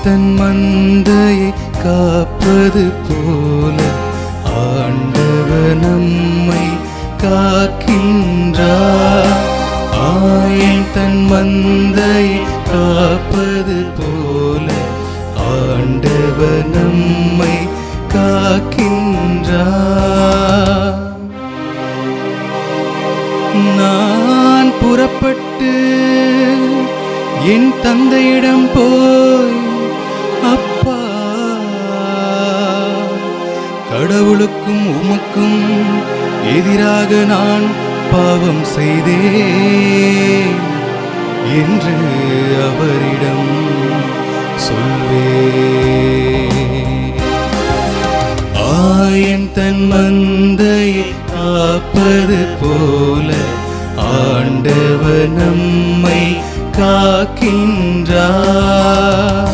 தன் மந்தையை காப்பது போல ஆண்டவர் நம்மை காக்கின்றார் ஆயன் தன் மந்தையை காப்பது போல ஆண்டவர் நம்மை காக்கின்றார் நான் புறப்பட்டு என் தந்தையிடம் போய் அப்பா கடவுளுக்கும் உமக்கும் எதிராக நான் பாவம் செய்தேன் என்று அவரிடம் சொல்வேன் ஆயன் தன் மந்தையை காப்பது போல ஆண்டவர் நம்மை காக்கின்றார்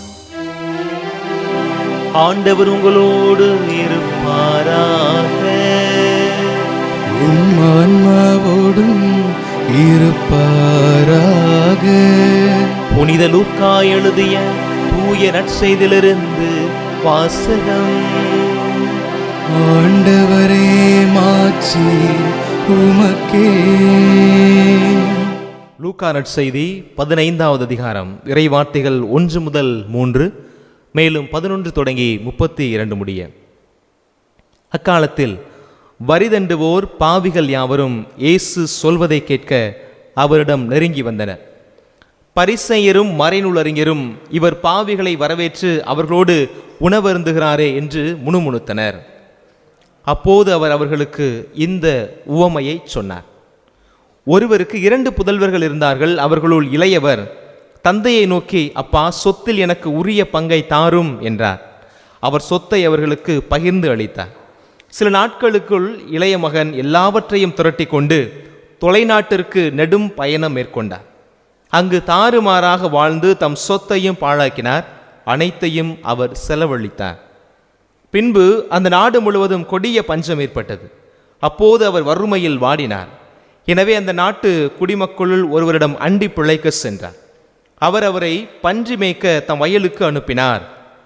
ஆண்டவர் உங்களோடு இருப்பாராக உம் ஆன்மாவோடும் இருப்பாராக புனித லூக்கா எழுதிய தூய நற்செய்திலிருந்து வாசகம் ஆண்டவரே மாட்சி உமக்கே லூக்கா நற்செய்தி பதினைந்தாவது அதிகாரம் இறைவார்த்தைகள் ஒன்று முதல் மூன்று மேலும் பதினொன்று தொடங்கி முப்பத்தி இரண்டு முடிய அக்காலத்தில் வரிதண்டுவோர் பாவிகள் யாவரும் இயேசு சொல்வதை கேட்க அவரிடம் நெருங்கி வந்தனர் பரிசெயரும் மறைநூலறிஞரும் இவர் பாவிகளை வரவேற்று அவர்களோடு உணவருந்துகிறாரே என்று முணுமுணுத்தனர் அப்போது அவர் அவர்களுக்கு இந்த உவமையை சொன்னார் ஒருவருக்கு இரண்டு புதல்வர்கள் இருந்தார்கள் அவர்களுள் இளையவர் தந்தையை நோக்கி அப்பா சொத்தில் எனக்கு உரிய பங்கை தாரும் என்றார் அவர் சொத்தை அவர்களுக்கு பகிர்ந்து அளித்தார் சில நாட்களுக்குள் இளைய மகன் எல்லாவற்றையும் திரட்டி கொண்டு தொலைநாட்டிற்கு நெடும் பயணம் மேற்கொண்டார் அங்கு தாறுமாறாக வாழ்ந்து தம் சொத்தையும் பாழாக்கினார் அனைத்தையும் அவர் செலவழித்தார் பின்பு அந்த நாடு முழுவதும் கொடிய பஞ்சம் ஏற்பட்டது அப்போது அவர் வறுமையில் வாடினார் எனவே அந்த நாட்டு குடிமக்களுள் ஒருவரிடம் அண்டி பிழைக்க சென்றார் அவர் அவரை பன்றி மேய்க்க தம் வயலுக்கு அனுப்பினார்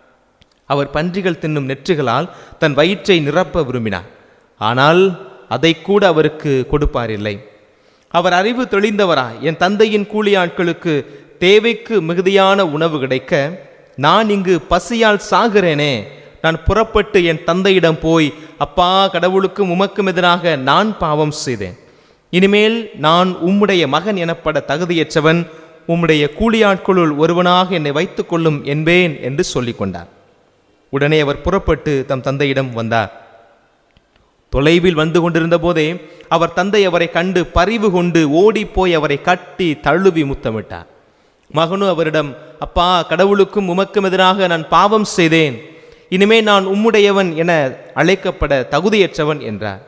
அவர் பன்றிகள் தின்னும் நெற்றுகளால் தன் வயிற்றை நிரப்ப விரும்பினார் ஆனால் அதை கூட அவருக்கு கொடுப்பாரில்லை அவர் அறிவு தெளிந்தவரா என் தந்தையின் கூலி ஆட்களுக்கு தேவைக்கு மிகுதியான உணவு கிடைக்க நான் இங்கு பசியால் சாகிறேனே நான் புறப்பட்டு என் தந்தையிடம் போய் அப்பா கடவுளுக்கும் உமக்கும் எதிராக நான் பாவம் செய்தேன் இனிமேல் நான் உம்முடைய மகன் எனப்பட தகுதியற்றவன் உம்முடைய கூலியாட்களுள் ஒருவனாக என்னை வைத்துக் கொள்ளும் என்பேன் என்று சொல்லிக் கொண்டார் உடனே அவர் புறப்பட்டு தம் தந்தையிடம் வந்தார் தொலைவில் வந்து கொண்டிருந்த போதே அவர் தந்தை அவரை கண்டு பரிவு கொண்டு ஓடிப்போய் அவரை கட்டி தழுவி முத்தமிட்டார் மகனு அவரிடம் அப்பா கடவுளுக்கும் உமக்கும் எதிராக நான் பாவம் செய்தேன் இனிமே நான் உம்முடையவன் என அழைக்கப்பட தகுதியற்றவன் என்றார்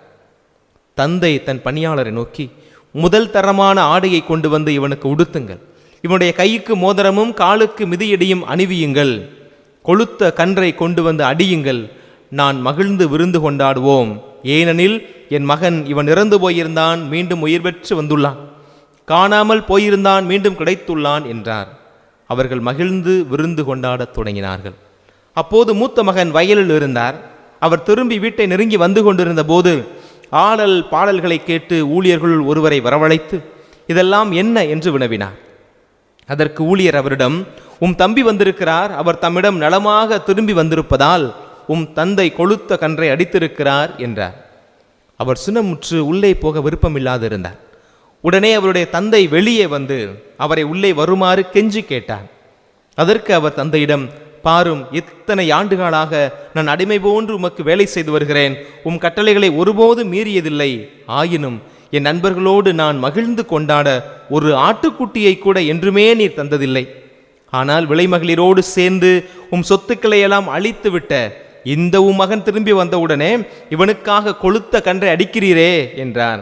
தந்தை தன் பணியாளரை நோக்கி முதல் தரமான ஆடையை கொண்டு வந்து இவனுக்கு உடுத்துங்கள் இவனுடைய கைக்கு மோதிரமும் காலுக்கு மிதியடியும் அணிவியுங்கள் கொளுத்த கன்றை கொண்டு வந்து அடியுங்கள் நான் மகிழ்ந்து விருந்து கொண்டாடுவோம் ஏனெனில் என் மகன் இவன் இறந்து போயிருந்தான் மீண்டும் உயிர் பெற்று வந்துள்ளான் காணாமல் போயிருந்தான் மீண்டும் கிடைத்துள்ளான் என்றார் அவர்கள் மகிழ்ந்து விருந்து கொண்டாடத் தொடங்கினார்கள் அப்போது மூத்த மகன் வயலில் இருந்தார் அவர் திரும்பி வீட்டை நெருங்கி வந்து கொண்டிருந்த போது ஆடல் பாடல்களை கேட்டு ஊழியர்கள் ஒருவரை வரவழைத்து இதெல்லாம் என்ன என்று வினவினார் அதற்கு ஊழியர் அவரிடம் உம் தம்பி வந்திருக்கிறார் அவர் தம்மிடம் நலமாக திரும்பி வந்திருப்பதால் உம் தந்தை கொளுத்த கன்றை அடித்திருக்கிறார் என்றார் அவர் சினமுற்று உள்ளே போக விருப்பமில்லாதிருந்தார் உடனே அவருடைய தந்தை வெளியே வந்து அவரை உள்ளே வருமாறு கெஞ்சி கேட்டார் அதற்கு அவர் தந்தையிடம் பாரும் இத்தனை ஆண்டுகளாக நான் அடிமை போன்று உமக்கு வேலை செய்து வருகிறேன் உம் கட்டளைகளை ஒருபோதும் மீறியதில்லை ஆயினும் என் நண்பர்களோடு நான் மகிழ்ந்து கொண்டாட ஒரு ஆட்டுக்குட்டியை கூட என்றுமே நீர் தந்ததில்லை ஆனால் விலைமகளிரோடு சேர்ந்து உம் சொத்துக்களை எல்லாம் அழித்து விட்ட இந்த உம் மகன் திரும்பி வந்தவுடனே இவனுக்காக கொளுத்த கன்றை அடிக்கிறீரே என்றார்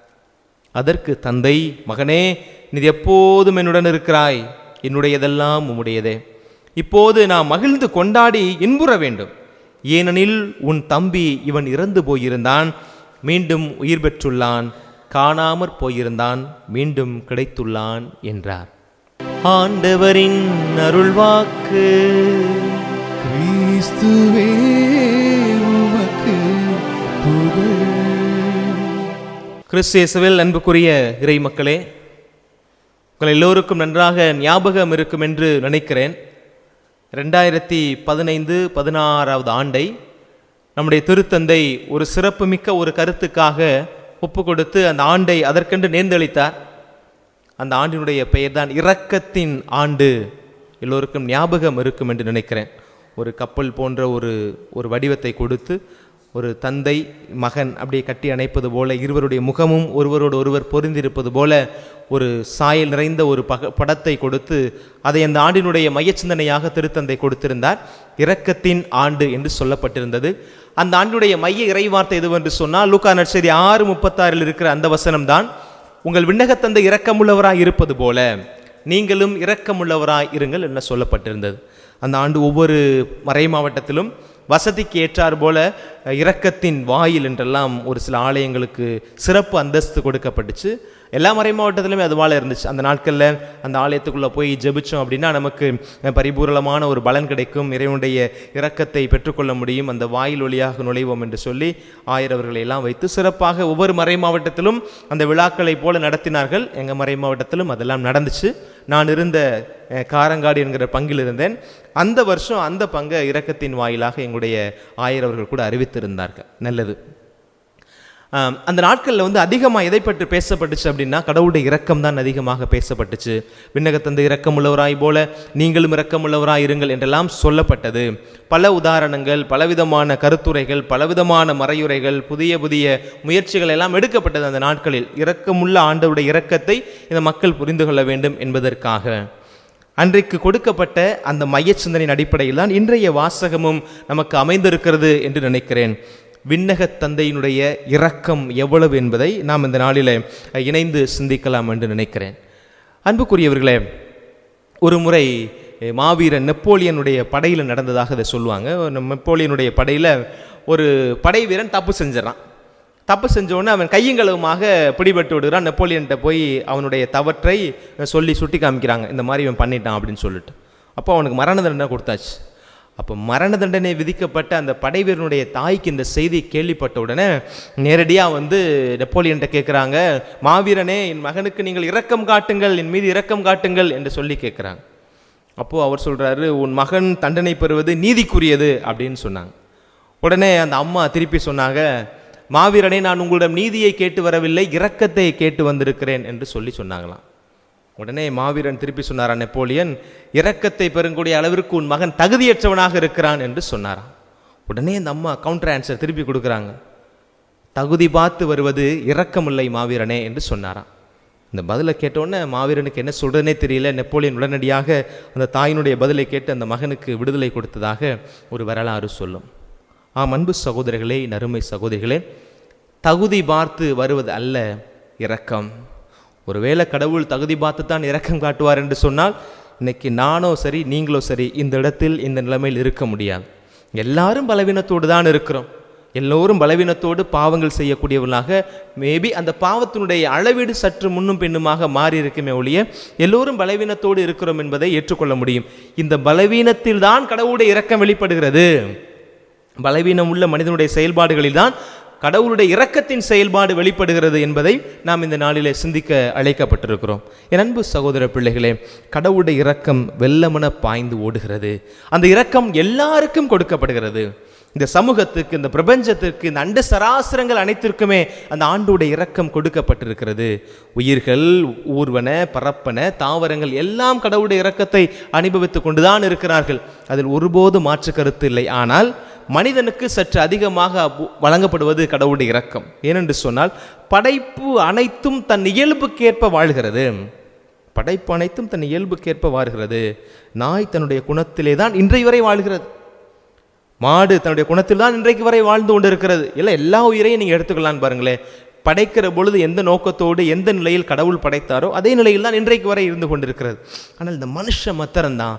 அதற்கு தந்தை மகனே நீ எப்போதும் என்னுடன் இருக்கிறாய் என்னுடையதெல்லாம் உம்முடையதே இப்போது நான் மகிழ்ந்து கொண்டாடி இன்புற வேண்டும் ஏனெனில் உன் தம்பி இவன் இறந்து போயிருந்தான் மீண்டும் உயிர் பெற்றுள்ளான் காணாமற் போயிருந்தான் மீண்டும் கிடைத்துள்ளான் என்றார் ஆண்டவரின் அருள்வாக்கு கிறிஸ்துவே உமக்கு புகழ் கிறிஸ்தியேசுவில் அன்புக்குரிய இறை மக்களே உங்கள் எல்லோருக்கும் நன்றாக ஞாபகம் இருக்கும் என்று நினைக்கிறேன் ரெண்டாயிரத்தி பதினைந்து பதினாறாவது ஆண்டை நம்முடைய திருத்தந்தை ஒரு சிறப்புமிக்க ஒரு கருத்துக்காக ஒப்பு கொடுத்து அந்த ஆண்டை அதற்கென்று நேர்ந்தளித்தார் அந்த ஆண்டினுடைய பெயர்தான் இரக்கத்தின் ஆண்டு எல்லோருக்கும் ஞாபகம் இருக்கும் என்று நினைக்கிறேன் ஒரு கப்பல் போன்ற ஒரு ஒரு வடிவத்தை கொடுத்து ஒரு தந்தை மகன் அப்படியே கட்டி அணைப்பது போல இருவருடைய முகமும் ஒருவரோடு ஒருவர் பொருந்திருப்பது போல ஒரு சாயல் நிறைந்த ஒரு பக படத்தை கொடுத்து அதை அந்த ஆண்டினுடைய மையச்சிந்தனையாக திருத்தந்தை கொடுத்திருந்தார் இரக்கத்தின் ஆண்டு என்று சொல்லப்பட்டிருந்தது அந்த ஆண்டுடைய மைய இறைவார்த்தை எதுவென்று சொன்னால் லூக்கா நற்செய்தி ஆறு முப்பத்தாறில் இருக்கிற அந்த வசனம்தான் உங்கள் விண்ணகத்தந்தை இரக்கமுள்ளவராய் இருப்பது போல நீங்களும் இரக்கமுள்ளவராய் இருங்கள் என்ன சொல்லப்பட்டிருந்தது அந்த ஆண்டு ஒவ்வொரு மறை மாவட்டத்திலும் வசதிக்கு ஏற்றார் போல அஹ், இரக்கத்தின் வாயில் என்றெல்லாம் ஒரு சில ஆலயங்களுக்கு சிறப்பு அந்தஸ்து கொடுக்கப்பட்டுச்சு எல்லா மறை மாவட்டத்திலுமே அதுவால இருந்துச்சு அந்த நாட்களில் அந்த ஆலயத்துக்குள்ளே போய் ஜெபிச்சோம் அப்படின்னா நமக்கு அஹ், பரிபூரணமான ஒரு பலன் கிடைக்கும் இறைவனுடைய இரக்கத்தை பெற்றுக்கொள்ள முடியும் அந்த வாயில் வழியாக நுழைவோம் என்று சொல்லி ஆயிரவர்களை எல்லாம் வைத்து சிறப்பாக ஒவ்வொரு மறை மாவட்டத்திலும் அந்த விழாக்களை போல நடத்தினார்கள் எங்கள் மறை மாவட்டத்திலும் அதெல்லாம் நடந்துச்சு நான் இருந்த அஹ், காரங்காடு என்கிற பங்கில் இருந்தேன் அந்த வருஷம் அந்த பங்கை இரக்கத்தின் வாயிலாக எங்களுடைய ஆயிரவர்கள் கூட அறிவித்திருந்தார்கள் நல்லது ஆம், அந்த நாட்களில் வந்து அதிகமாக எதை பற்றி பேசப்பட்டுச்சு அப்படின்னா கடவுளுடைய இரக்கம் தான் அதிகமாக பேசப்பட்டுச்சு விண்ணகத்தந்தை இரக்கமுள்ளவராய் போல நீங்களும் இரக்கமுள்ளவராய் இருங்கள் என்றெல்லாம் சொல்லப்பட்டது பல உதாரணங்கள் பலவிதமான கருத்துரைகள் பலவிதமான மறையுரைகள் புதிய புதிய முயற்சிகள் எல்லாம் எடுக்கப்பட்டது அந்த நாட்களில் இரக்கமுள்ள ஆண்டவருடைய இரக்கத்தை இந்த மக்கள் புரிந்து கொள்ள வேண்டும் என்பதற்காக அன்றைக்கு கொடுக்கப்பட்ட அந்த மையச் சிந்தனையின் அடிப்படையில் தான் இன்றைய வாசகமும் நமக்கு அமைந்திருக்கிறது என்று நினைக்கிறேன் விண்ணகத் தந்தையினுடைய இரக்கம் எவ்வளவு என்பதை நாம் இந்த நாளில் இணைந்து சிந்திக்கலாம் என்று நினைக்கிறேன் அன்புக்குரியவர்களே ஒரு முறை அஹ், மாவீரன் நெப்போலியனுடைய படையில் நடந்ததாக அதை சொல்லுவாங்க ஒரு நெப்போலியனுடைய படையில் ஒரு படை வீரன் தப்பு செஞ்சிடறான் தப்பு செஞ்ச உடனே அவன் கையங்களவுமாக பிடிபட்டு விடுகிறான் நெப்போலியன்ட்ட போய் அவனுடைய தவற்றை சொல்லி சுட்டி காமிக்கிறாங்க இந்த மாதிரி இவன் பண்ணிட்டான் அப்படின்னு சொல்லிட்டு அப்போ அவனுக்கு மரண தண்டனை கொடுத்தாச்சு அப்போ மரண தண்டனை விதிக்கப்பட்ட அந்த படை வீரனுடைய தாய்க்கு இந்த செய்தி கேள்விப்பட்ட உடனே நேரடியாக வந்து நெப்போலியன்ட்ட கேட்குறாங்க மாவீரனே என் மகனுக்கு நீங்கள் இரக்கம் காட்டுங்கள் என் மீது இரக்கம் காட்டுங்கள் என்று சொல்லி கேட்குறாங்க அப்போது அவர் சொல்கிறாரு உன் மகன் தண்டனை பெறுவது நீதிக்குரியது அப்படின்னு சொன்னாங்க உடனே அந்த அம்மா திருப்பி சொன்னாங்க மாவீரனே நான் உங்களிடம் நீதியை கேட்டு வரவில்லை இரக்கத்தை கேட்டு வந்திருக்கிறேன் என்று சொல்லி சொன்னாங்களாம் உடனே மாவீரன் திருப்பி சொன்னாரா நெப்போலியன் இரக்கத்தை பெறக்கூடிய அளவிற்கு உன் மகன் தகுதியற்றவனாக இருக்கிறான் என்று சொன்னாராம் உடனே இந்த அம்மா கவுண்டர் ஆன்சர் திருப்பி கொடுக்குறாங்க தகுதி பார்த்து வருவது இரக்கமில்லை மாவீரனே என்று சொன்னாராம் இந்த பதிலை கேட்டோன்னே மாவீரனுக்கு என்ன சொல்றதுனே தெரியல நெப்போலியன் உடனடியாக அந்த தாயினுடைய பதிலை கேட்டு அந்த மகனுக்கு விடுதலை கொடுத்ததாக ஒரு வரலாறு சொல்லும் ஆம் அன்பு சகோதரர்களே நறுமை சகோதரிகளே தகுதி பார்த்து வருவது அல்ல இரக்கம் ஒருவேளை கடவுள் தகுதி பார்த்து தான் இரக்கம் காட்டுவார் என்று சொன்னால் இன்னைக்கு நானோ சரி நீங்களோ சரி இந்த இடத்தில் இந்த நிலைமையில் இருக்க முடியாது எல்லாரும் பலவீனத்தோடு தான் இருக்கிறோம் எல்லோரும் பலவீனத்தோடு பாவங்கள் செய்யக்கூடியவர்களாக மேபி அந்த பாவத்தினுடைய அளவீடு சற்று முன்னும் பின்னுமாக மாறி இருக்குமே ஒழிய எல்லோரும் பலவீனத்தோடு இருக்கிறோம் என்பதை ஏற்றுக்கொள்ள முடியும் இந்த பலவீனத்தில் தான் கடவுளுடைய இரக்கம் வெளிப்படுகிறது பலவீனம் உள்ள மனிதனுடைய செயல்பாடுகளில் தான் கடவுளுடைய இரக்கத்தின் செயல்பாடு வெளிப்படுகிறது என்பதை நாம் இந்த நாளிலே சிந்திக்க அழைக்கப்பட்டிருக்கிறோம் என் அன்பு சகோதர பிள்ளைகளே கடவுளுடைய இரக்கம் வெள்ளமென பாய்ந்து ஓடுகிறது அந்த இரக்கம் எல்லாருக்கும் கொடுக்கப்படுகிறது இந்த சமூகத்துக்கு இந்த பிரபஞ்சத்திற்கு இந்த அண்ட சராசரங்கள் அனைத்திற்குமே அந்த ஆண்டுடைய இரக்கம் கொடுக்கப்பட்டிருக்கிறது உயிர்கள் ஊர்வன பரப்பன தாவரங்கள் எல்லாம் கடவுளுடைய இரக்கத்தை அனுபவித்துக் கொண்டுதான் இருக்கிறார்கள் அதில் ஒருபோது மாற்று கருத்து இல்லை ஆனால் மனிதனுக்கு சற்று அதிகமாக அப்பு- வழங்கப்படுவது கடவுளுடைய இரக்கம் ஏனென்று சொன்னால் படைப்பு அனைத்தும் தன் இயல்புக்கேற்ப வாழ்கிறது படைப்பு அனைத்தும் தன் இயல்புக்கேற்ப வாழ்கிறது நாய் தன்னுடைய குணத்திலே தான் இன்றைய வரை வாழ்கிறது மாடு தன்னுடைய குணத்தில் தான் இன்றைக்கு வரை வாழ்ந்து கொண்டிருக்கிறது இல்லை எல்லா உயிரையும் நீங்கள் எடுத்துக்கலான்னு பாருங்களேன் படைக்கிற பொழுது எந்த நோக்கத்தோடு எந்த நிலையில் கடவுள் படைத்தாரோ அதே நிலையில் தான் இன்றைக்கு வரை இருந்து கொண்டிருக்கிறது ஆனால் இந்த மனுஷ மத்திரம்தான்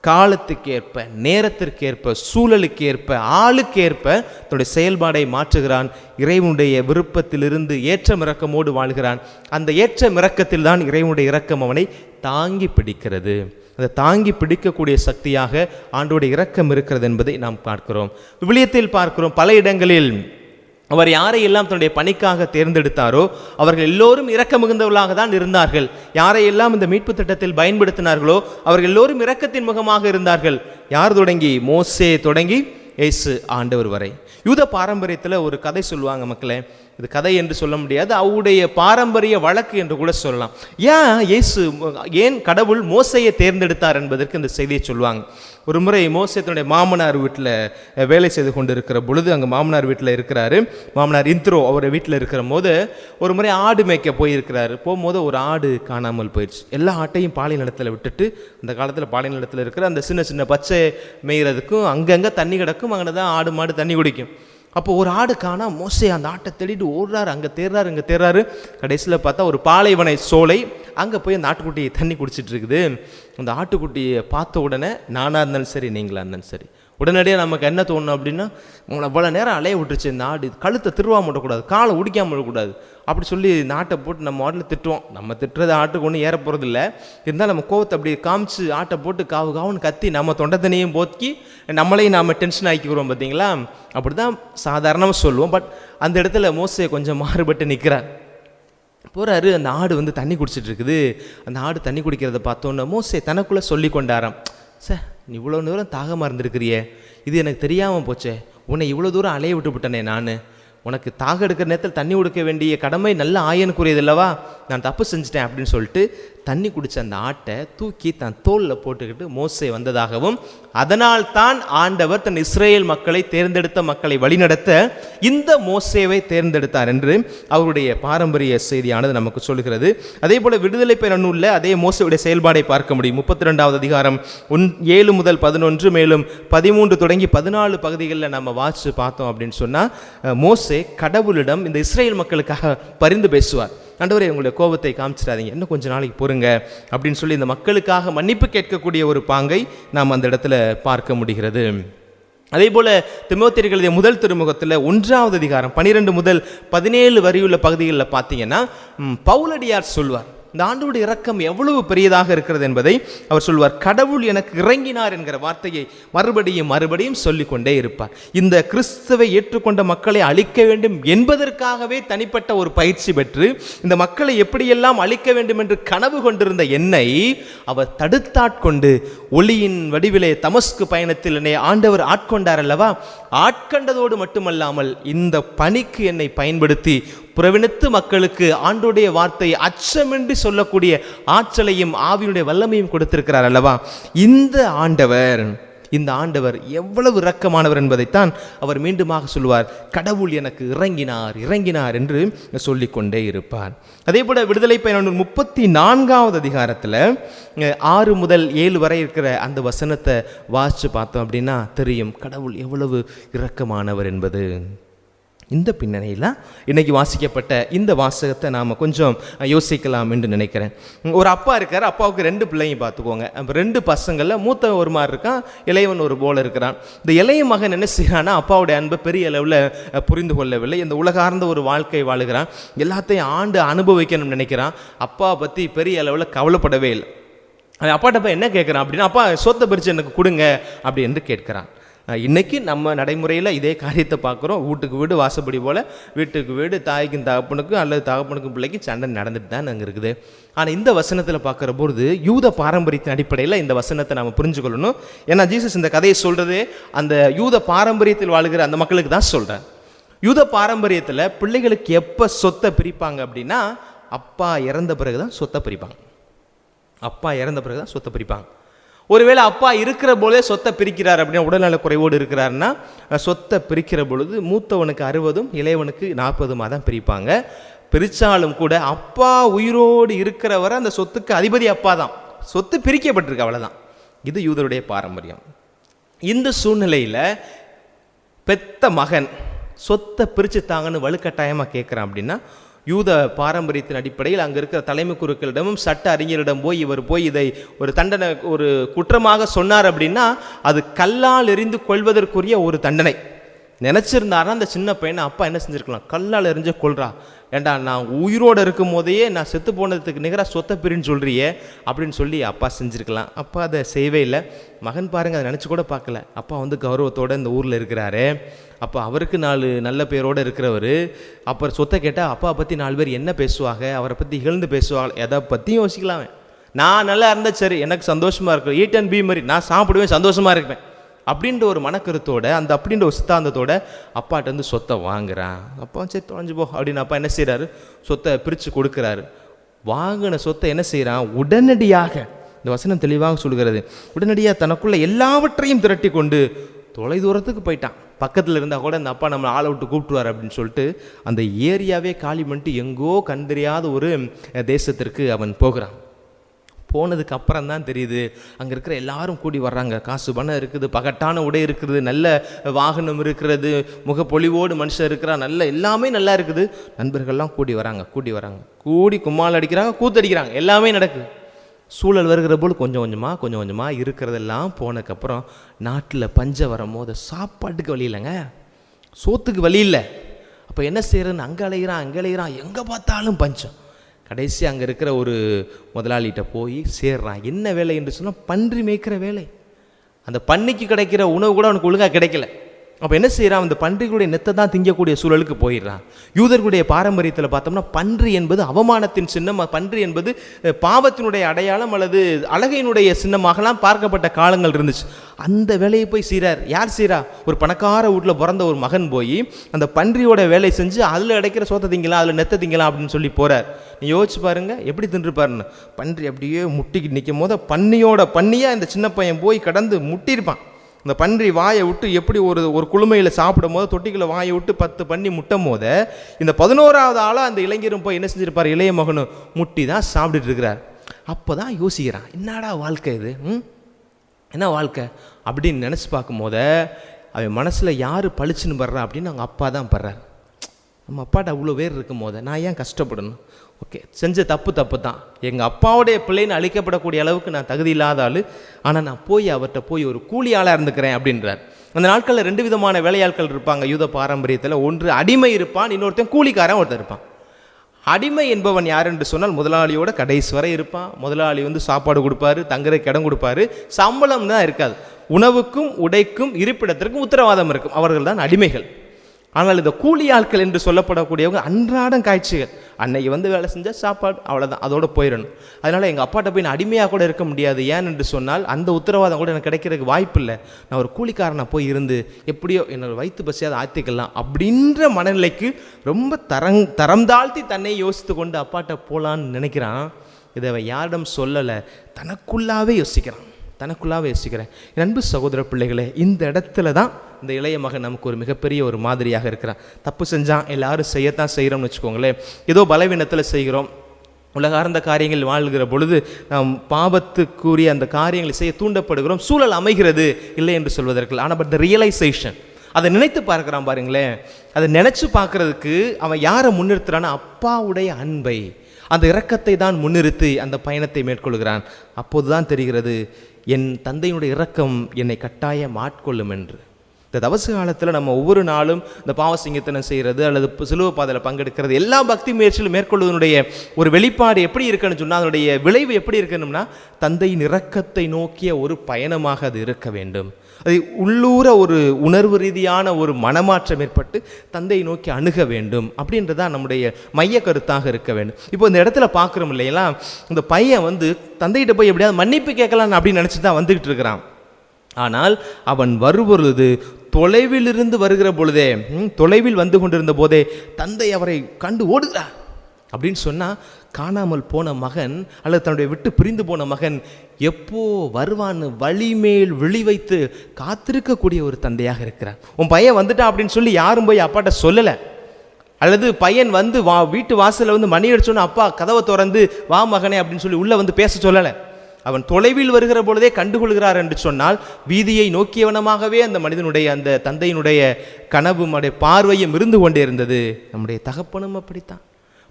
காலத்துக்கேற்ப நேரத்திற்கேற்ப சூழலுக்கேற்ப ஆளுக்கேற்ப தன்னுடைய செயல்பாடை மாற்றுகிறான் இறைவனுடைய விருப்பத்திலிருந்து ஏற்ற இறக்கமோடு வாழ்கிறான் அந்த ஏற்ற இறக்கத்தில் தான் இறைவனுடைய இரக்கம் அவனை தாங்கி பிடிக்கிறது அந்த தாங்கி பிடிக்கக்கூடிய சக்தியாக ஆண்டோடைய இரக்கம் இருக்கிறது என்பதை நாம் பார்க்கிறோம் விவிலியத்தில் பார்க்கிறோம் பல இடங்களில் அவர் யாரையெல்லாம் தன்னுடைய பணிக்காக தேர்ந்தெடுத்தாரோ அவர்கள் எல்லோரும் இரக்க மிகுந்தவர்களாக தான் இருந்தார்கள் யாரையெல்லாம் இந்த மீட்பு திட்டத்தில் பயன்படுத்தினார்களோ அவர்கள் எல்லோரும் இரக்கத்தின் முகமாக இருந்தார்கள் யார் தொடங்கி மோசே தொடங்கி இயேசு ஆண்டவர் வரை யூத பாரம்பரியத்தில் ஒரு கதை சொல்லுவாங்க மக்களே இது கதை என்று சொல்ல முடியாது அவருடைய பாரம்பரிய வழக்கு என்று கூட சொல்லலாம் ஏன் இயேசு ஏன் கடவுள் மோசையை தேர்ந்தெடுத்தார் என்பதற்கு இந்த செய்தியை சொல்லுவாங்க ஒரு முறை மோசே தன்னுடைய மாமனார் வீட்டில் வேலை செய்து கொண்டு இருக்கிற பொழுது அங்கே மாமனார் வீட்டில் இருக்கிறாரு மாமனார் இந்த்ரோ அவர் வீட்டில் இருக்கிற போது ஒரு முறை ஆடு மேய்க்க போயிருக்கிறாரு போகும்போது ஒரு ஆடு காணாமல் போயிடுச்சு எல்லா ஆட்டையும் பாலை நிலத்தில் விட்டுட்டு அந்த காலத்தில் பாலை நிலத்தில் இருக்கிற அந்த சின்ன சின்ன பச்சை மேய்கிறதுக்கும் அங்கங்கே தண்ணி கிடக்கும் அங்கே தான் ஆடு மாடு தண்ணி குடிக்கும் அப்போ ஒரு ஆடு காணா மோசே அந்த ஆட்டை தேடிட்டு ஓடுறாரு அங்கே தேர்றாரு இங்கே தேர்றாரு கடைசியில் பார்த்தா ஒரு பாலைவனை சோலை அங்கே போய் அந்த ஆட்டுக்குட்டி தண்ணி குடிச்சிட்டு இருக்குது அந்த ஆட்டுக்குட்டியை பார்த்த உடனே நானாக இருந்தாலும் சரி நீங்களா இருந்தாலும் சரி உடனடியாக நமக்கு என்ன தோணும் அப்படின்னா உங்களை அவ்வளோ நேரம் அலைய விட்டுருச்சு இந்த ஆடு கழுத்தை திருவாம விடக்கூடாது காலை உடிக்காம விடக்கூடாது அப்படி சொல்லி இந்த ஆட்டை போட்டு நம்ம மாடலில் திட்டுவோம் நம்ம திட்டுறது ஆட்டுக்கு ஒன்றும் ஏற போகிறது இல்லை இருந்தாலும் நம்ம கோவத்தை அப்படி காமிச்சு ஆட்டை போட்டு காவு காவுன்னு கத்தி நம்ம தொண்டை தண்ணியும் போக்கி நம்மளையும் நாம் டென்ஷன் ஆக்கிக்கிறோம் பார்த்தீங்களா அப்படி தான் சாதாரணமாக சொல்லுவோம் பட் அந்த இடத்துல மோசே கொஞ்சம் மாறுபட்டு நிற்கிறார் போகிறாரு அந்த ஆடு வந்து தண்ணி குடிச்சிட்டு இருக்குது அந்த ஆடு தண்ணி குடிக்கிறத பார்த்தோன்னே மோசே தனக்குள்ளே சொல்லி கொண்டாராம் சார் நீ இவ்வளோ தூரம் தாகமாக இருந்திருக்கிறியே இது எனக்கு தெரியாமல் போச்சே உன்னை இவ்வளோ தூரம் அலைய விட்டு விட்டனே நான் உனக்கு தாக எடுக்கிற நேரத்தில் தண்ணி கொடுக்க வேண்டிய கடமை நல்ல ஆயனுக்குரியது அல்லவா நான் தப்பு செஞ்சிட்டேன் அப்படின்னு சொல்லிட்டு தண்ணி குடிச்ச அந்த ஆட்டை தூக்கி தன் தோளில் போட்டுக்கிட்டு மோசே வந்ததாகவும் அதனால் தான் ஆண்டவர் தன் இஸ்ரேல் மக்களை தேர்ந்தெடுத்த மக்களை வழிநடத்த இந்த மோசேவை தேர்ந்தெடுத்தார் என்று அவருடைய பாரம்பரிய செய்தியானது நமக்கு சொல்கிறது அதே போல விடுதலை பெற நூலில் அதே மோசையுடைய செயல்பாடை பார்க்க முடியும் முப்பத்தி ரெண்டாவது அதிகாரம் ஒன் ஏழு முதல் பதினொன்று மேலும் பதிமூன்று தொடங்கி பதினாலு பகுதிகளில் நம்ம வாசிச்சு பார்த்தோம் அப்படின்னு சொன்னால் மோசே கடவுளிடம் இந்த இஸ்ரேல் மக்களுக்காக பரிந்து பேசுவார் ஆண்டவரே உங்களுடைய கோபத்தை காமிச்சிடாதீங்க இன்னும் கொஞ்ச நாளைக்கு பொறுங்க அப்படின்னு சொல்லி இந்த மக்களுக்காக மன்னிப்பு கேட்கக்கூடிய ஒரு பாங்கை நாம் அந்த இடத்துல பார்க்க முடிகிறது அதே போல திமோத்தியர்கள் எழுதிய முதல் திருமுகத்தில் ஒன்றாவது அதிகாரம் பனிரெண்டு முதல் பதினேழு வரியுள்ள பகுதிகளில் பார்த்தீங்கன்னா ம், பவுலடியார் சொல்வார் இந்த ஆண்டோட இரக்கம் எவ்வளவு பெரியதாக இருக்கிறது என்பதை அவர் சொல்வார் கடவுள் எனக்கு இறங்கினார் என்கிற வார்த்தையை மறுபடியும் மறுபடியும் சொல்லிக் கொண்டே இருப்பார் இந்த கிறிஸ்துவை ஏற்றுக்கொண்ட மக்களை அழிக்க வேண்டும் என்பதற்காகவே தனிப்பட்ட ஒரு பயிற்சி பெற்று இந்த மக்களை எப்படியெல்லாம் அழிக்க வேண்டும் என்று கனவு கொண்டிருந்த என்னை அவர் தடுத்தாட்கொண்டு ஒளியின் வடிவிலே தமஸ்கு பயணத்தில் என்னை ஆண்டவர் ஆட்கொண்டார் அல்லவா ஆட்கொண்டதோடு மட்டுமல்லாமல் இந்த பணிக்கு என்னை பயன்படுத்தி புறவினத்து மக்களுக்கு ஆண்டோடைய வார்த்தை அச்சமின்றி சொல்லக்கூடிய ஆற்றலையும் ஆவியுடைய வல்லமையும் கொடுத்திருக்கிறார் அல்லவா இந்த ஆண்டவர் இந்த ஆண்டவர் எவ்வளவு இரக்கமானவர் என்பதைத்தான் அவர் மீண்டுமாக சொல்லுவார் கடவுள் எனக்கு இறங்கினார் இறங்கினார் என்று சொல்லிக்கொண்டே இருப்பார் அதே போல விடுதலை பயணம் முப்பத்தி நான்காவது அதிகாரத்தில் அஹ், ஆறு முதல் ஏழு வரை இருக்கிற அந்த வசனத்தை வாசித்து பார்த்தோம் அப்படின்னா தெரியும் கடவுள் எவ்வளவு இரக்கமானவர் என்பது இந்த பின்னணியில் இன்னைக்கு வாசிக்கப்பட்ட இந்த வாசகத்தை நாம் கொஞ்சம் யோசிக்கலாம் என்று நினைக்கிறேன் ஒரு அப்பா இருக்கார் அப்பாவுக்கு ரெண்டு பிள்ளைங்க பார்த்துக்கோங்க அப்போ ரெண்டு பசங்களில் மூத்தவன் ஒரு மாதிரி இருக்கான் இளையவன் ஒரு போல இருக்கிறான் இந்த இளைய மகன் என்ன செய்கிறான்னா அப்பாவுடைய அன்பை பெரிய அளவில் அஹ், புரிந்து கொள்ளவில்லை இந்த உலகார்ந்த ஒரு வாழ்க்கை வாழுகிறான் எல்லாத்தையும் ஆண்டு அனுபவிக்கணும்னு நினைக்கிறான் அப்பாவை பற்றி பெரிய அளவில் கவலைப்படவே இல்லை அவன் அப்பாட்ட போய் என்ன கேட்குறான் அப்படின்னா அப்பா சொத்தை பிரித்து எனக்கு கொடுங்க அப்படி என்று கேட்குறான் அஹ் இன்னைக்கு நம்ம நடைமுறையில் இதே காரியத்தை பார்க்குறோம் வீட்டுக்கு வீடு வாசப்படி போல் வீட்டுக்கு வீடு தாய்க்கும் தகப்பனுக்கும் அல்லது தகப்பனுக்கும் பிள்ளைக்கும் சண்டை நடந்துட்டு தான் அங்கே இருக்குது ஆனால் இந்த வசனத்தில் பார்க்குற பொழுது யூத பாரம்பரியத்தின் அடிப்படையில் இந்த வசனத்தை நம்ம புரிஞ்சுக்கொள்ளணும் ஏன்னா ஜீசஸ் இந்த கதையை சொல்கிறது அந்த யூத பாரம்பரியத்தில் வாழுகிற அந்த மக்களுக்கு தான் சொல்கிறார் யூத பாரம்பரியத்தில் பிள்ளைகளுக்கு எப்போ சொத்தை பிரிப்பாங்க அப்படின்னா அப்பா இறந்த பிறகு தான் சொத்தை பிரிப்பாங்க அப்பா இறந்த பிறகு தான் சொத்தை பிரிப்பாங்க ஒருவேளை அப்பா இருக்கிற போதே சொத்தை பிரிக்கிறார் அப்படின்னா உடல்நல குறைவோடு இருக்கிறாருன்னா அஹ், சொத்தை பிரிக்கிற பொழுது மூத்தவனுக்கு அறுபதும் இளையவனுக்கு நாற்பதுமாக தான் பிரிப்பாங்க பிரித்தாலும் கூட அப்பா உயிரோடு இருக்கிற வரை அந்த சொத்துக்கு அதிபதி அப்பா தான் சொத்து பிரிக்கப்பட்டிருக்கு அவ்வளவுதான் இது யூதருடைய பாரம்பரியம் இந்த சூழ்நிலையில் பெத்த மகன் சொத்தை பிரித்து தாங்கன்னு வலுக்கட்டாயமாக கேட்குறான் அப்படின்னா யூத பாரம்பரியத்தின் அடிப்படையில் அங்கே இருக்கிற தலைமை குருக்களிடமும் சட்ட அறிஞரிடம் போய் இவர் போய் இதை ஒரு தண்டனை ஒரு குற்றமாக சொன்னார் அப்படின்னா அது கல்லால் எறிந்து கொள்வதற்குரிய ஒரு தண்டனை நினச்சிருந்தாருன்னா அந்த சின்ன பையனை அப்பா என்ன செஞ்சிருக்கலாம் கல்லால் எறிஞ்ச கொள்றா ஏண்டா நான் உயிரோடு இருக்கும் போதையே நான் செத்து போனதுக்கு நிகராக சொத்தை பிரின்னு சொல்கிறியே அப்படின்னு சொல்லி அப்பா செஞ்சுருக்கலாம் அப்பா அதை செய்யவே இல்லை மகன் பாருங்க அதை நினச்சி கூட பார்க்கல அப்பா வந்து கௌரவத்தோடு இந்த ஊரில் இருக்கிறாரு அப்போ அவருக்கு நாலு நல்ல பேரோடு இருக்கிறவர் அப்புறம் சொத்தை கேட்டால் அப்பா பற்றி நாலு பேர் என்ன பேசுவாங்க அவரை பற்றி இகழ்ந்து பேசுவாங்க எதை பற்றியும் யோசிக்கலாமே நான் நல்லா இருந்தா சரி எனக்கு சந்தோஷமாக இருக்கும் ஈட் அண்ட் பி மாதிரி நான் சாப்பிடுவேன் சந்தோஷமாக இருப்பேன் அப்படின்ற ஒரு மனக்கருத்தோட அந்த அப்படின்ற ஒரு சித்தாந்தத்தோட அப்பாட்ட இருந்து சொத்தை வாங்குறான் அப்பா சரி தொலைஞ்சு போ அப்படின்னு அப்பா என்ன செய்கிறாரு சொத்தை பிரித்து கொடுக்குறாரு வாங்கின சொத்தை என்ன செய்கிறான் உடனடியாக இந்த வசனம் தெளிவாக சொல்கிறது உடனடியாக தனக்குள்ள எல்லாவற்றையும் திரட்டி கொண்டு தொலை தூரத்துக்கு போயிட்டான் பக்கத்தில் இருந்தால் கூட இந்த அப்பா நம்மளை ஆளை விட்டு கூப்பிட்டுவார் அப்படின்னு சொல்லிட்டு அந்த ஏரியாவே காலி பண்ணிட்டு எங்கோ கண் தெரியாத ஒரு தேசத்திற்கு அவன் போகிறான் போனதுக்கு அப்புறம் தான் தெரியுது அங்கே இருக்கிற எல்லாரும் கூடி வர்றாங்க காசு பணம் இருக்குது பகட்டான உடை இருக்குது நல்ல வாகனம் இருக்கிறது முகப்பொலிவோடு மனுஷன் இருக்கிறா நல்ல எல்லாமே நல்லா இருக்குது நண்பர்கள்லாம் கூடி வராங்க கூடி வராங்க கூடி கும்மால் அடிக்கிறாங்க கூத்தடிக்கிறாங்க எல்லாமே நடக்குது சூழல் வருகிற போது கொஞ்சம் கொஞ்சமாக கொஞ்சம் கொஞ்சமாக இருக்கிறதெல்லாம் போனதுக்கப்புறம் நாட்டில் பஞ்சம் வரும்போது சாப்பாட்டுக்கு வழி இல்லைங்க சோத்துக்கு வழி இல்லை அப்போ என்ன செய்யறதுன்னு அங்கே அலைகிறான் அங்கே அலைகிறான் எங்கே பார்த்தாலும் பஞ்சம் கடைசி அங்கே இருக்கிற ஒரு முதலாளிகிட்ட போய் சேர்றான் என்ன வேலை என்று சொன்னால் பன்றி மேய்க்கிற வேலை அந்த பன்னிக்கு கிடைக்கிற உணவு கூட அவனுக்கு ஒழுங்காக கிடைக்கல அப்போ என்ன செய்கிறான் அந்த பன்றிகளுடைய நெத்தை தான் திங்கக்கூடிய சூழலுக்கு போயிடுறான் யூதர்களுடைய பாரம்பரியத்தில் பார்த்தோம்னா பன்றி என்பது அவமானத்தின் சின்னம் பன்றி என்பது அஹ், பாவத்தினுடைய அடையாளம் அல்லது அழகையினுடைய சின்னமாகலாம் பார்க்கப்பட்ட காலங்கள் இருந்துச்சு அந்த வேலையை போய் செய்கிறார் யார் செய்கிறா ஒரு பணக்கார வீட்டில் பிறந்த ஒரு மகன் போய் அந்த பன்றியோட வேலை செஞ்சு அதில் கிடைக்கிற சோத்தை திங்கலாம் அதில் நெத்தை திங்கலாம் அப்படின்னு சொல்லி போகிறார் நீ யோசிச்சு பாருங்க எப்படி தின்றுப்பாருன்னு பன்றி அப்படியே முட்டிக்கிட்டு நிற்கும் போது பன்னியோட பன்னியாக இந்த சின்ன பையன் போய் கடந்து முட்டியிருப்பான் இந்த பன்றி வாயை விட்டு எப்படி ஒரு ஒரு குளுமையில் சாப்பிடும் போது தொட்டிக்குள்ள வாயை விட்டு பத்து பண்ணி முட்டும் போத இந்த பதினோராவது ஆளாக அந்த இளைஞரும் போய் என்ன செஞ்சிருப்பார் இளைய மகனும் முட்டி தான் சாப்பிட்டுட்டு இருக்கிறார் அப்போ தான் யோசிக்கிறான் என்னடா வாழ்க்கை இது ம் என்ன வாழ்க்கை அப்படின்னு நினச்சி பார்க்கும் போத அவன் மனசில் யார் பளிச்சுன்னு படுறா அப்படின்னு அவங்க அப்பா தான் படுறார் நம்ம அப்பாட்ட அவ்வளோ பேர் இருக்கும் போது நான் ஏன் கஷ்டப்படணும் ஓகே செஞ்ச தப்பு தப்பு தான் எங்கள் அப்பாவுடைய பிள்ளைன்னு அழிக்கப்படக்கூடிய அளவுக்கு நான் தகுதி இல்லாத ஆள் ஆனால் நான் போய் அவர்கிட்ட போய் ஒரு கூலி ஆளாக இருந்துக்கிறேன் அப்படின்றார் அந்த நாட்களில் ரெண்டு விதமான வேலையாட்கள் இருப்பாங்க யூத பாரம்பரியத்தில் ஒன்று அடிமை இருப்பான் இன்னொருத்தன் கூலிக்காரன் ஒருத்தன் இருப்பான் அடிமை என்பவன் யார் என்று சொன்னால் முதலாளியோட கடைசி வரை இருப்பான் முதலாளி வந்து சாப்பாடு கொடுப்பாரு தங்குறதுக்கு இடம் கொடுப்பாரு சம்பளம் தான் இருக்காது உணவுக்கும் உடைக்கும் இருப்பிடத்திற்கும் உத்தரவாதம் இருக்கும் அவர்கள் தான் அடிமைகள் ஆனால் இந்த கூலி ஆட்கள் என்று சொல்லப்படக்கூடியவங்க அன்றாடம் காய்ச்சிகள் அன்னைக்கு வந்து வேலை செஞ்சால் சாப்பாடு அவ்வளோதான் அதோட போயிடணும் அதனால் எங்கள் அப்பாட்ட போய் நான் அடிமையாக கூட இருக்க முடியாது ஏன் என்று சொன்னால் அந்த உத்தரவாதம் கூட எனக்கு கிடைக்கிறதுக்கு வாய்ப்பு இல்லை நான் ஒரு கூலிக்காரனாக போய் இருந்து எப்படியோ என்னோட வயிற்று பசியாவது ஆற்றிக்கலாம் அப்படின்ற மனநிலைக்கு ரொம்ப தரங் தரம் தாழ்த்தி தன்னை யோசித்து கொண்டு அப்பாட்ட போகலான்னு நினைக்கிறான் இதை அவன் யாரிடம் சொல்லலை தனக்குள்ளாவே யோசிக்கிறான் தனக்குள்ளாவே யோசிக்கிறேன் என் அன்பு சகோதர பிள்ளைகளே இந்த இடத்துல தான் இந்த இளைய மகன் நமக்கு ஒரு மிகப்பெரிய ஒரு மாதிரியாக இருக்கிறான் தப்பு செஞ்சான் எல்லாரும் செய்யத்தான் செய்கிறோம்னு வச்சுக்கோங்களேன் ஏதோ பலவீனத்தில் செய்கிறோம் உலகார்ந்த காரியங்கள் வாழ்கிற பொழுது நாம் பாவத்துக்குரிய அந்த காரியங்களை செய்ய தூண்டப்படுகிறோம் சூழல் அமைகிறது இல்லை என்று சொல்வதற்கு ஆனால் பட் த ரியலைசேஷன் அதை நினைத்து பார்க்குறான் பாருங்களேன் அதை நினச்சி பார்க்கறதுக்கு அவன் யாரை முன்னிறுத்துறான்னா அப்பாவுடைய அன்பை அந்த இரக்கத்தை தான் முன்னிறுத்தி அந்த பயணத்தை மேற்கொள்கிறான் அப்போதுதான் தெரிகிறது என் தந்தையினுடைய இரக்கம் என்னை கட்டாயம் ஆட்கொள்ளும் என்று இந்த தவச காலத்தில் நம்ம ஒவ்வொரு நாளும் இந்த பாவசிங்கத்தனம் செய்கிறது அல்லது ப- சிலுவை பாதையில் பங்கெடுக்கிறது எல்லா பக்தி முயற்சியிலும் மேற்கொள்வதனுடைய ஒரு வெளிப்பாடு எப்படி இருக்குன்னு சொன்னால் அதனுடைய விளைவு எப்படி இருக்கணும்னா தந்தையின் இரக்கத்தை நோக்கிய ஒரு பயணமாக அது இருக்க வேண்டும் அது உள்ளூர ஒரு உணர்வு ரீதியான ஒரு மனமாற்றம் ஏற்பட்டு தந்தையை நோக்கி அணுக வேண்டும் அப்படின்றதான் நம்முடைய மைய கருத்தாக இருக்க வேண்டும் இப்போ இந்த இடத்துல பார்க்குறோம் இல்லைங்களா இந்த பையன் வந்து தந்தைகிட்ட போய் எப்படியாவது மன்னிப்பு கேட்கலாம் அப்படின்னு நினச்சி தான் வந்துக்கிட்டு இருக்கிறான் ஆனால் அவன் வரும்பொழுது தொலைவிலிருந்து வருகிற பொழுதே ம், தொலைவில் வந்து கொண்டிருந்த போதே தந்தை அவரை கண்டு ஓடுகிறார் அப்படின்னு சொன்னால் காணாமல் போன மகன் அல்லது தன்னுடைய விட்டு பிரிந்து போன மகன் எப்போ வருவான்னு வழிமேல் விழி வைத்து காத்திருக்கக்கூடிய ஒரு தந்தையாக இருக்கிறார் உன் பையன் வந்துட்டான் அப்படின்னு சொல்லி யாரும் போய் அப்பாட்ட சொல்லலை அல்லது பையன் வந்து வா வீட்டு வாசல்ல வந்து மணி அடிச்சோன்னு அப்பா கதவை திறந்து வா மகனே அப்படின்னு சொல்லி உள்ளே வந்து பேச சொல்லலை அவன் தொலைவில் வருகிற பொழுதே கண்டுகொள்கிறார் என்று சொன்னால் வீதியை நோக்கியவனமாகவே அந்த மனிதனுடைய அந்த தந்தையினுடைய கனவும் அவருடைய பார்வையும் இருந்து கொண்டே இருந்தது நம்முடைய தகப்பனும் அப்படித்தான்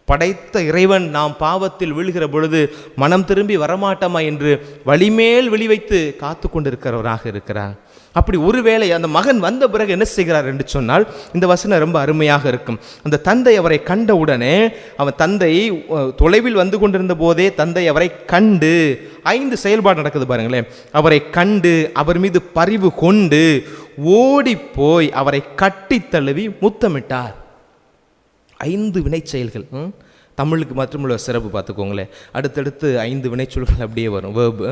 படைத்த இறைவன் நாம் பாவத்தில் விழுகிற பொழுது மனம் திரும்பி வரமாட்டோமா என்று வழிமேல் விழி வைத்து காத்து கொண்டிருக்கிறவராக இருக்கிறார் அப்படி ஒருவேளை அந்த மகன் வந்த பிறகு என்ன செய்கிறார் என்று சொன்னால் இந்த வசனம் ரொம்ப அருமையாக இருக்கும் அந்த தந்தை அவரை கண்டவுடனே அவன் தந்தை அஹ், தொலைவில் வந்து கொண்டிருந்த போதே தந்தை அவரை கண்டு ஐந்து செயல்பாடு நடக்குது பாருங்களேன் அவரை கண்டு அவர் மீது பரிவு கொண்டு ஓடி போய் அவரை கட்டி தழுவி முத்தமிட்டார் ஐந்து வினைச் செயல்கள் ம்? தமிழுக்கு மட்டுமுள்ள சிறப்பு பார்த்துக்கோங்களேன் அடுத்தடுத்து ஐந்து வினைச்சொல்கள் அப்படியே வரும் வேர்பு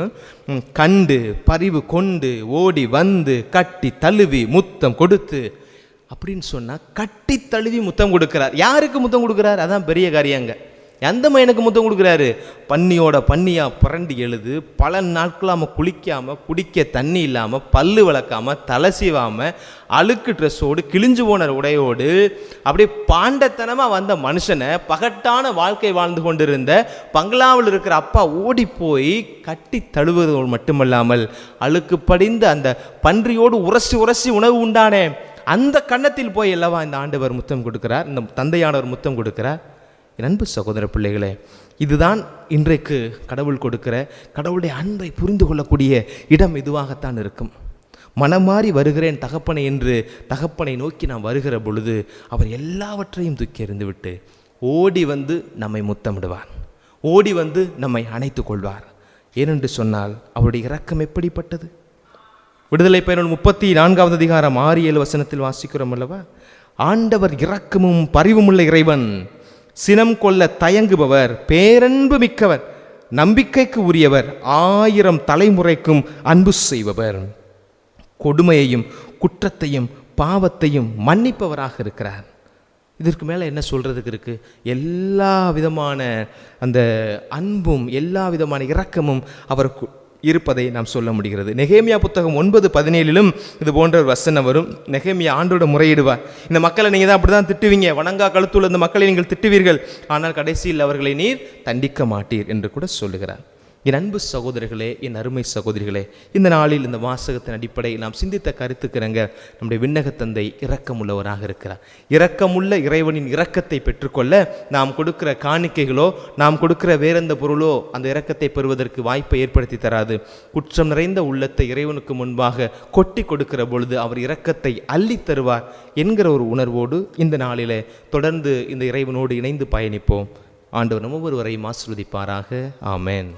கண்டு பரிவு கொண்டு ஓடி வந்து கட்டி தழுவி முத்தம் கொடுத்து அப்படின்னு சொன்னால் கட்டி தழுவி முத்தம் கொடுக்கிறார் யாருக்கு முத்தம் கொடுக்கிறார் அதான் பெரிய காரியங்க எந்த மையனுக்கு முத்தம் கொடுக்குறாரு பன்னியோட பன்னியா புரண்டி எழுது பல நாட்களாம குளிக்காம குடிக்க தண்ணி இல்லாம பல்லு விளக்காம தலை சீவாம அழுக்கு ட்ரெஸ்ஸோடு கிழிஞ்சு போன உடையோடு அப்படியே பாண்டத்தனமா வந்த மனுஷனை பகட்டான வாழ்க்கை வாழ்ந்து கொண்டிருந்த பங்களாவில் இருக்கிற அப்பா ஓடி போய் கட்டி தழுவுவதோடு மட்டுமல்லாமல் அழுக்கு படிந்த அந்த பன்றியோடு உரசி உரசி உணவு உண்டானே அந்த கன்னத்தில் போய் அல்லவா இந்த ஆண்டவர் முத்தம் கொடுக்கிறார் இந்த தந்தையானவர் முத்தம் கொடுக்கிறார் என் அன்பு சகோதர பிள்ளைகளே இதுதான் இன்றைக்கு கடவுள் கொடுக்கிற கடவுளுடைய அன்பை புரிந்து கொள்ளக்கூடிய இடம் இதுவாகத்தான் இருக்கும் மனமாறி வருகிறேன் தகப்பனை என்று தகப்பனை நோக்கி நாம் வருகிற பொழுது அவர் எல்லாவற்றையும் தூக்கி எறிந்துவிட்டு ஓடி வந்து நம்மை முத்தமிடுவார் ஓடி வந்து நம்மை அணைத்துக் கொள்வார் ஏனென்று சொன்னால் அவருடைய இரக்கம் எப்படிப்பட்டது விடுதலை பயணம் முப்பத்தி நான்காவது அதிகாரம் ஆறு ஏழு வசனத்தில் வாசிக்கிறோம் அல்லவா ஆண்டவர் இரக்கமும் பரிவுமுள்ள இறைவன் சினம் கொள்ள தயங்குபவர் பேரன்பு மிக்கவர் நம்பிக்கைக்கு உரியவர் ஆயிரம் தலைமுறைக்கும் அன்பு செய்பவர் கொடுமையையும் குற்றத்தையும் பாவத்தையும் மன்னிப்பவராக இருக்கிறார் இதற்கு மேலே என்ன சொல்கிறதுக்கு இருக்குது எல்லா விதமான அந்த அன்பும் எல்லா விதமான இரக்கமும் அவருக்கு இருப்பதை நாம் சொல்ல முடிகிறது நெகேமியா புத்தகம் ஒன்பது பதினேழிலும் இது போன்ற ஒரு வசனம் வரும் நெகேமியா ஆண்டோட முறையிடுவார் இந்த மக்களை நீங்கள் தான் அப்படி தான் திட்டுவீங்க வணங்கா கழுத்துள்ள இந்த மக்களை நீங்கள் திட்டுவீர்கள் ஆனால் கடைசியில் அவர்களை நீர் தண்டிக்க மாட்டீர் என்று கூட சொல்லுகிறார் என் அன்பு சகோதரர்களே என் அருமை சகோதரிகளே இந்த நாளில் இந்த வாசகத்தின் அடிப்படையில் நாம் சிந்தித்த கருத்துக்கிறங்க நம்முடைய விண்ணக தந்தை இரக்கமுள்ளவராக இருக்கிறார் இரக்கமுள்ள இறைவனின் இரக்கத்தை பெற்றுக்கொள்ள நாம் கொடுக்கிற காணிக்கைகளோ நாம் கொடுக்கிற வேறெந்த பொருளோ அந்த இரக்கத்தை பெறுவதற்கு வாய்ப்பை ஏற்படுத்தி தராது குற்றம் நிறைந்த உள்ளத்தை இறைவனுக்கு முன்பாக கொட்டி கொடுக்கிற பொழுது அவர் இரக்கத்தை அள்ளித் தருவார் என்கிற ஒரு உணர்வோடு இந்த நாளிலே தொடர்ந்து இந்த இறைவனோடு இணைந்து பயணிப்போம் ஆண்டவர் நம்ம ஒருவரையும் ஆசிர்வதிப்பாராக ஆமென்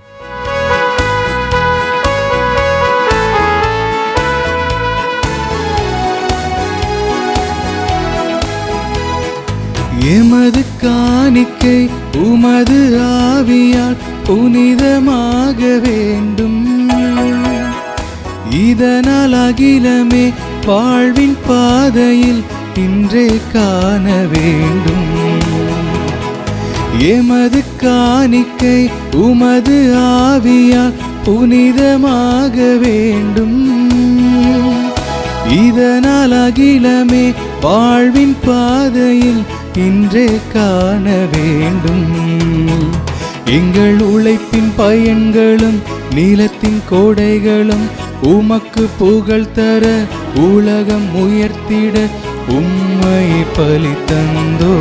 எமது காணிக்கை உமது ஆவியால் புனிதமாக வேண்டும் இதனால் அகிலமே வாழ்வின் பாதையில் இன்றே காண வேண்டும் எமது காணிக்கை உமது ஆவியால் புனிதமாக வேண்டும் இதனால் அகிலமே வாழ்வின் பாதையில் இன்றே காண வேண்டும் எங்கள் உழைப்பின் பயன்களும் நீலத்தின் கோடைகளும் உமக்கு புகழ் தர உலகம் உயர்த்திட உம்மை பலி தந்தோ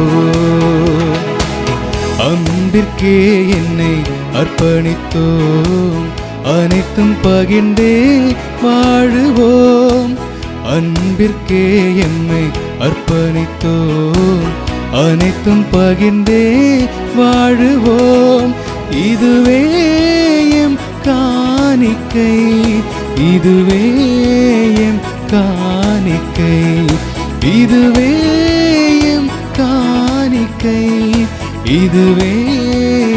அன்பிற்கே என்னை அர்ப்பணித்தோம் அனைத்தும் பகிர்ந்தே வாழுவோம் அன்பிற்கே எம்மை அர்ப்பணித்தோம் அனைத்தும் பகிர்ந்தே வாழுவோம் இதுவே எம் காணிக்கை இதுவே எம் காணிக்கை இதுவே எம் காணிக்கை இதுவே